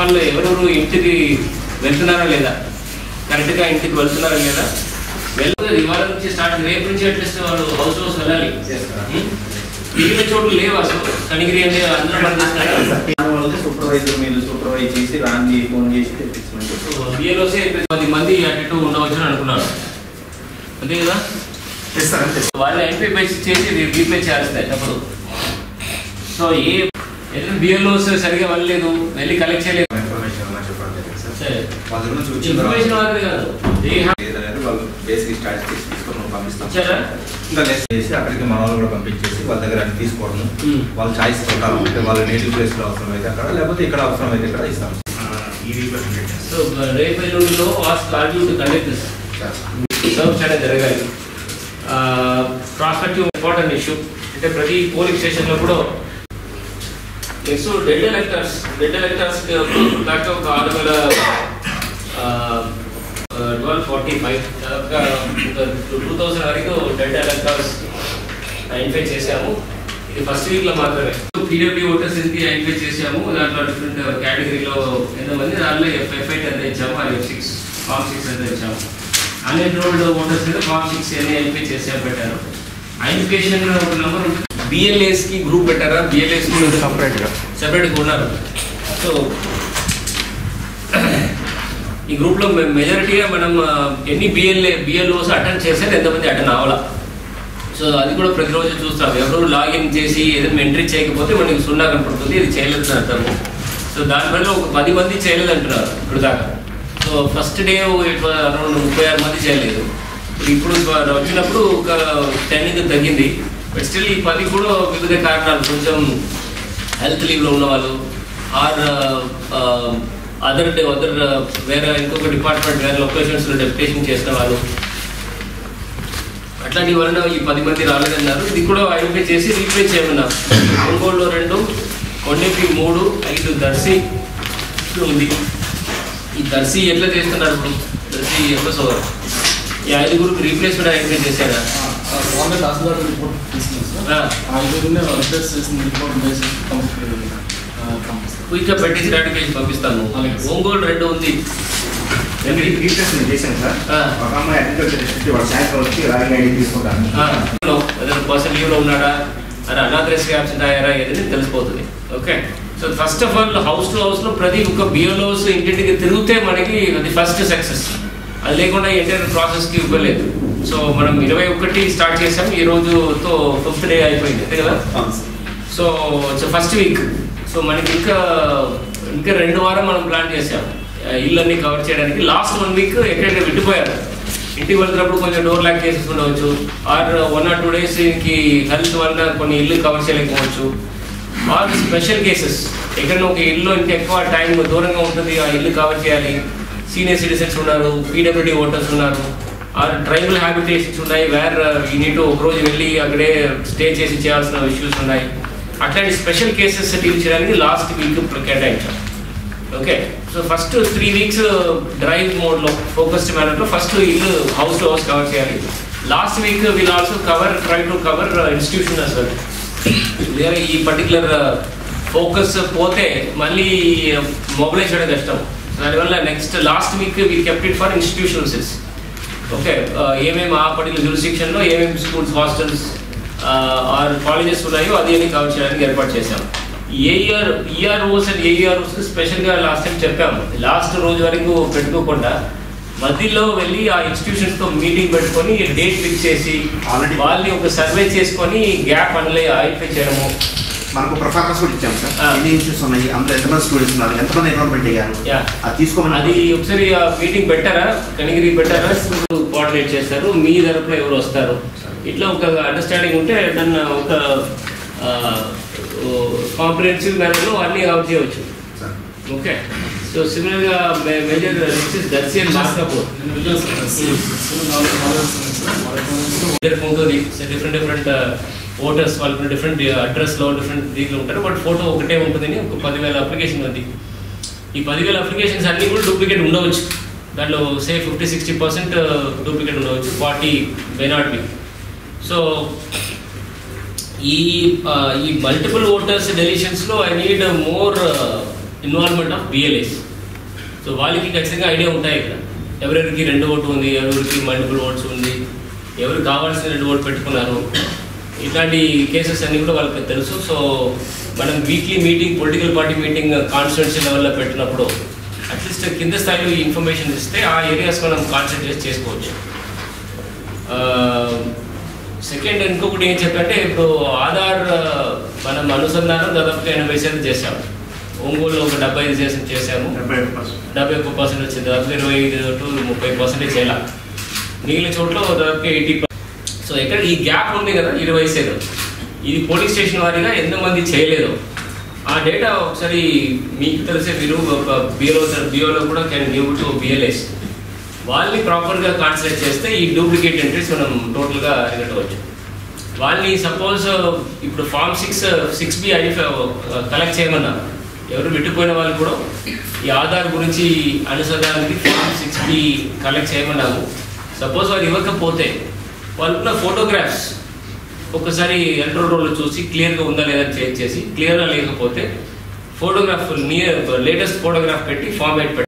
వాళ్ళు ఎవరెవరు ఇంటికి వెళ్తున్నారా లేదా కరెక్ట్గా ఇంటికి వెళ్తున్నారా లేదా వెళ్తే ఇవాళ నుంచి స్టార్ట్ రేపు నుంచి అట్లీస్ట్ వాళ్ళు హౌస్ హౌస్ వెళ్ళాలి ఉం? మిగిలిన చోట్లు లేవు అసలు కనిగిరి అంటే అందరూ పనిచేస్తున్నారు వాళ్ళకి సూపర్వైజర్ మీరు సూపర్వైజ్ చేసి రాండి ఫోన్ చేసి తెప్పించమని చెప్పి బిఎల్ఓసే పది మంది అటు ఇటు ఉండవచ్చు అని అనుకున్నారు అంతే కదా తెస్తారని తెస్తారు వాళ్ళు ఎంపీ బేస్ చేసి రీప్లే చేస్తాయి తప్పదు సో ఏ ఏదైనా బిఎల్ఓస్ సరిగా వెళ్ళలేదు వెళ్ళి కలెక్ట్ చేయలేదు ఇన్ఫర్మేషన్ ఏమన్నా చెప్పడం జరిగింది సార్ సరే వాళ్ళ గురించి వచ్చిన ఇన్ఫర్మేషన్ తర్వాత వాళ్ళది కాదు They have- ఏదనేది వాళ్ళు బేసిక్ స్టాటిస్టిక్స్ తీసుకొని మనం పంపిస్తాం ఇచ్చారా ఇంకా లెస్ చేసి అక్కడికి మన వాళ్ళు కూడా పంపించేసి వాళ్ళ దగ్గర అన్ని తీసుకోవడం Hmm. వాళ్ళ చాయిస్ ప్రకారం అంటే వాళ్ళ నేటివ్ ప్లేస్ లో అవసరం అయితే అక్కడ లేకపోతే ఇక్కడ అవసరం అయితే ఇక్కడ ఇస్తాం ఈ వీక్లో కంప్లీట్ సో రేపు ఎల్లుండిలో వాస్ కాల్యూ కండక్ట్ రిజర్వ్ చేయడం జరగాలి ప్రాస్పెక్టివ్ ఇంపార్టెంట్ ఇష్యూ అంటే ప్రతి పోలింగ్ స్టేషన్లో కూడా next dead electors dead electors దాకా ఒక ఆరు వేల ట్వెల్వ్ ఫార్టీ ఫైవ్ దాదాపుగా టూ థౌసండ్ వరకు డెడ్ ఎలక్టర్స్ ఐడెంటిఫై చేశాము ఇది ఫస్ట్ వీక్ లో మాత్రమే పీడబ్ల్యూ ఓటర్స్ కి ఐడెంటిఫై చేశాము దాంట్లో డిఫరెంట్ కేటగిరీలో ఎంతమంది దాంట్లో ఎఫ్ఐ ఎంత ఇచ్చాము అది ఎఫ్ సిక్స్ ఫార్మ్ సిక్స్ ఎంత ఇచ్చాము అన్ఎన్రోల్డ్ ఓటర్స్ మీద ఫార్మ్ సిక్స్ అని ఐడెంటిఫై చేసాము పెట్టారు ఐడెంటిఫికేషన్ ఒక నెంబర్ ఉంటుంది బిఎల్ఏస్ కి గ్రూప్ పెట్టారా బిఎల్ఏస్ సపరేట్ గా సెపరేట్గా ఉన్నారు సో ఈ గ్రూప్లో మెజారిటీగా మనం ఆ, ఎన్ని బిఎల్ఏ బిఎల్ఓస్ అటెండ్ చేశారు ఎంతమంది అటెండ్ అవ్వాలా సో అది కూడా ప్రతిరోజు చూస్తాం ఎవరు లాగిన్ చేసి ఏదైనా ఎంట్రీ చేయకపోతే మనకి సున్నా కనపడుతుంది ఇది చేయలేదని అర్థము సో దానివల్ల ఒక పది మంది చేయలేదు అంటున్నారు ఇప్పుడు దాకా సో ఫస్ట్ డే అరౌండ్ ముప్పై ఆరు మంది చేయలేదు ఇప్పుడు ఇప్పుడు వచ్చినప్పుడు ఒక టెన్కి తగ్గింది బట్ స్టిల్ ఈ పది కూడా వివిధ కారణాలు కొంచెం హెల్త్ లీవ్లో ఉన్న వాళ్ళు ఆర్ అదర్ అదర్ వేరే ఇంకొక డిపార్ట్మెంట్ వేరే లొకేషన్స్లో డెప్యుటేషన్ చేసిన వాళ్ళు అట్లాంటి వలన ఈ పది మంది రాలేదన్నారు ఇది కూడా ఐడెంటిఫై చేసి రీప్లేస్ చేయమన్నారు ఒంగోలులో రెండు కొండపి మూడు ఐదు దర్శి ఉంది ఈ దర్శి ఎట్లా చేస్తున్నారు ఇప్పుడు దర్శి ఎఫ్ఎస్ఓ ఈ ఐదుగురికి రీప్లేస్మెంట్ ఐడెంటిఫై చేశారా వాళ్ళే తహసీల్దార్ రిపోర్ట్ తీసుకున్నారు సార్ ఆ, ఆ ఐదుగురినే అప్డేట్ చేసిన రిపోర్ట్ బేస్ కంప్లీట్ పంపిస్తారు క్విక్గా పెట్టేసి రాటిఫికేషన్ పంపిస్తాను అలాగే. ఒంగోలు రెండు ఉంది నేను రీ- రీప్లేస్మెంట్ చేశాను సార్ ఆ. ఒక అమ్మాయి అగ్రికల్చర్ డిస్ట్రిక్ట్ వాడు సాయంత్రం వచ్చి రాగి ఐడి తీసుకుంటాను పర్సన్ లీవ్లో ఉన్నాడా అని అనాథరెస్గా యాబ్సెంట్ అయ్యారా ఏదైనా తెలిసిపోతుంది okay so first of all house to హౌస్లో ప్రతి ఒక్క బియోలోస్ ఇంటింటికి తిరిగితే మనకి అది ఫస్ట్ సక్సెస్ అది లేకుండా ఎంటైర్ ప్రాసెస్కి ఇవ్వలేదు సో మనం ఇరవై ఒకటి స్టార్ట్ చేసాం ఈ రోజుతో ఫిఫ్త్ డే అయిపోయింది అంతే కదా so it's first week so మనకి ఇంకా ఇంకా రెండు వారం మనం ప్లాన్ చేసాం ఆ, ఇళ్ళన్నీ కవర్ చేయడానికి లాస్ట్ వన్ వీక్ ఎక్కడెక్కడ విడిపోయారు ఇంటికి వెళ్తున్నప్పుడు కొంచెం డోర్ లాక్ చేసి ఉండవచ్చు or one or two days కి హెల్త్ వల్ల కొన్ని ఇల్లు కవర్ చేయలేకపోవచ్చు ఆర్ స్పెషల్ కేసెస్ ఎక్కడైనా ఒక ఇల్లు ఇంకా ఎక్కువ టైం దూరంగా ఉంటుంది ఆ ఇల్లు కవర్ చేయాలి సీనియర్ సిటిజన్స్ ఉన్నారు పీడబ్ల్యూడీ ఓటర్స్ ఉన్నారు ఆర్ ట్రైబల్ హ్యాబిటేషన్స్ ఉన్నాయి వేర్ ఈ నీటు ఒక రోజు వెళ్ళి అక్కడే స్టే చేసి చేయాల్సిన ఇష్యూస్ ఉన్నాయి అట్లాంటి స్పెషల్ కేసెస్ డీల్ చేయడానికి లాస్ట్ వీక్ కేటాయించాం okay so first three weeks drive మోడ్లో ఫోకస్డ్ మేనర్లో ఫస్ట్ ఇల్లు హౌస్ టు హౌస్ కవర్ చేయాలి last week will also cover try to cover institution as well వేరే ఈ పర్టికులర్ ఫోకస్ పోతే మళ్ళీ మొబిలైజ్ చేయడం కష్టం దానివల్ల next last week we kept it for institutionals okay ఏమేమి ఆ పర్టికులర్ జ్యూరిస్డిక్షన్లో ఏమేమి స్కూల్స్ హాస్టల్స్ ఆర్ కాలేజెస్ ఉన్నాయో అది అని కవర్ చేయడానికి ఏర్పాటు చేశాం ఏఆర్ ఈఆర్ఓస్ అండ్ ఏఈఆర్ఓస్ స్పెషల్గా లాస్ట్ టైం చెప్పాము లాస్ట్ రోజు వరకు పెట్టుకోకుండా మధ్యలో వెళ్ళి ఆ ఇన్స్టిట్యూషన్స్తో మీటింగ్ పెట్టుకొని డేట్ ఫిక్స్ చేసి Already- వాళ్ళని ఒక సర్వే చేసుకొని గ్యాప్ అనలే ఐడెంటిఫై చేయడము మనకు పర్ఫార్మెన్స్ కూడా ఇచ్చాం సార్ ఆ. ఎన్ని ఇన్స్టిట్యూట్స్ ఉన్నాయి అందులో ఎంతమంది స్టూడెంట్స్ ఉన్నారు ఎంతమంది ఎన్రోల్మెంట్ అయ్యారు యా అది తీసుకోమని అది ఒకసారి ఆ మీటింగ్ పెట్టారా కనిగిరి పెట్టారా కోఆర్డినేట్ చేస్తారు మీ తరపున ఎవరు వస్తారు ఇట్లా ఒక అండర్స్టాండింగ్ ఉంటే దాన్ని ఒక కాంప్రిహెన్సివ్ మేనర్లో అన్ని కవర్ చేయవచ్చు సార్ ఓకే సో సిమిలర్గా మేజర్ దర్శి అండ్ మార్కాపూర్ నేను వెళ్ళాను సార్ ఎస్సీ నాలుగు నాలుగు సార్ వాళ్ళకి ఇద్దరికి ఉంటుంది డిఫరెంట్ డిఫరెంట్ ఓటర్స్ వాళ్ళకి డిఫరెంట్ అడ్రస్లో డిఫరెంట్ దీంట్లో ఉంటారు బట్ ఫోటో ఒకటే ఉంటుందని ఒక పదివేల అప్లికేషన్ ఉంది ఈ పదివేల అప్లికేషన్స్ అన్నీ కూడా డూప్లికేట్ ఉండవచ్చు దాంట్లో say fifty sixty percent duplicate ఉండవచ్చు forty may not be so ఈ ఆ, ఈ మల్టిపుల్ ఓటర్స్ డెలిషన్స్లో I need more involvement of BLAs so వాళ్ళకి ఖచ్చితంగా ఐడియా ఉంటాయి ఇక్కడ ఎవరెవరికి రెండు ఓటు ఉంది ఎవరెవరికి మల్టిపుల్ ఓట్స్ ఉంది ఎవరు కావాల్సిన రెండు ఓటు పెట్టుకున్నారు ఇట్లాంటి కేసెస్ అన్ని కూడా వాళ్ళకి తెలుసు సో మనం weekly meeting political party meeting constituency లెవెల్లో పెట్టినప్పుడు అట్లీస్ట్ కింద స్థాయిలో ఈ ఇన్ఫర్మేషన్ ఇస్తే ఆ ఏరియాస్ మనం కాన్సన్ట్రేట్ చేసుకోవచ్చు సెకండ్ ఇంకొకటి ఏం చెప్పంటే ఇప్పుడు ఆధార్ ఆ, మనం అనుసంధానం దాదాపు ఎనభై శాతం చేసాము ఒంగోలులో ఒక డెబ్బై ఐదు శాతం చేసాము డెబ్బై ఐదు పర్సెంట్ డెబ్బై ఒక్క పర్సెంట్ వచ్చింది దాదాపు ఇరవై ఐదు టు ముప్పై పర్సెంటేజ్ చేయాలి మిగిలిన చోట్ల దాదాపు ఎయిటీ సో ఎక్కడ ఈ గ్యాప్ ఉంది కదా ఇరవై శాతం ఇది పోలీస్ స్టేషన్ వారీగా ఎంతమంది చేయలేదు ఆ డేటా ఒకసారి మీకు తెలిసే మీరు ఒక బిఓలో బిఓలో కూడా కెన్ గివ్ టు బిఎల్ఎస్ వాళ్ళని ప్రాపర్గా కాన్సన్ట్రేట్ చేస్తే ఈ డూప్లికేట్ ఎంట్రీస్ మనం టోటల్గా అరిగట్టవచ్చు వాళ్ళని సపోజ్ ఇప్పుడు form six six B identify collect చేయమన్నా ఎవరు విట్టుపోయిన వాళ్ళు కూడా ఈ ఆధార్ గురించి అనుసంధానానికి ఫామ్ సిక్స్ బి కలెక్ట్ చేయమన్నాము సపోజ్ వాళ్ళు ఇవ్వకపోతే వాళ్ళకున్న ఫోటోగ్రాఫ్స్ ఒకసారి ఎలక్ట్రోల్ రోల్ చూసి క్లియర్గా ఉందా లేదా చెక్ చేసి క్లియర్గా లేకపోతే ఫోటోగ్రాఫ్ నియర్ లేటెస్ట్ ఫోటోగ్రాఫ్ పెట్టి ఫార్మేట్ పెట్టి